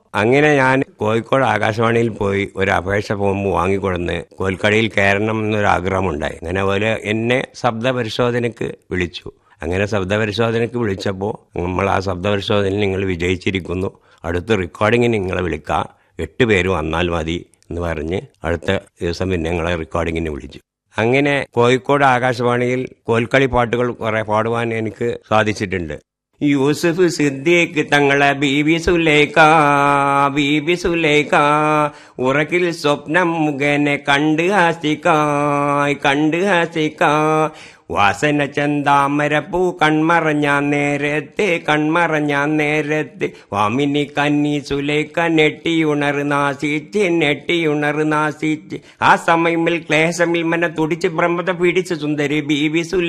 അങ്ങനെ ഞാൻ കോഴിക്കോട് ആകാശവാണിയിൽ പോയി ഒരു അപേക്ഷ ഫോം വാങ്ങിക്കൊടുന്ന് കോൽക്കടയിൽ കയറണം എന്നൊരു ആഗ്രഹമുണ്ടായി അങ്ങനെ പോലെ എന്നെ ശബ്ദ പരിശോധനയ്ക്ക് വിളിച്ചു അങ്ങനെ ശബ്ദ പരിശോധനയ്ക്ക് വിളിച്ചപ്പോൾ നമ്മൾ ആ ശബ്ദ പരിശോധനയിൽ നിങ്ങൾ വിജയിച്ചിരിക്കുന്നു അടുത്ത റെക്കോർഡിങ്ങിന് നിങ്ങളെ വിളിക്കാം എട്ട് പേര് വന്നാൽ മതി എന്ന് പറഞ്ഞ് അടുത്ത ദിവസം പിന്നെ ഞങ്ങളെ റെക്കോർഡിങ്ങിന് വിളിച്ചു അങ്ങനെ കോഴിക്കോട് ആകാശവാണിയിൽ കോൽക്കളി പാട്ടുകൾ കുറെ പാടുവാൻ എനിക്ക് സാധിച്ചിട്ടുണ്ട് യൂസുഫ് സിദ്ദീഖ് തങ്ങളെ ബീബി സുലേഖ ബീബി സുലേഖ ഉറക്കിൽ സ്വപ്നം മുഖേന കണ്ട് ഹാസിക്കായ് കണ്ട് ഹാസിക്കായ് വാസന ചന്താമരപ്പൂ കൺമറഞ്ഞ നേരത്തെ കൺമറഞ്ഞ നേരത്തെ വാമിനി കന്നി സുലേഖ നെട്ടിയുണർ നാസിച്ച് നെട്ടിയുണർ നാസിച്ച് ആ സമയമിൽ ക്ലേശമിൽ മന തുടിച്ച് ബ്രഹ്മത പീഡിച്ച സുന്ദരി ബീബി സുലേ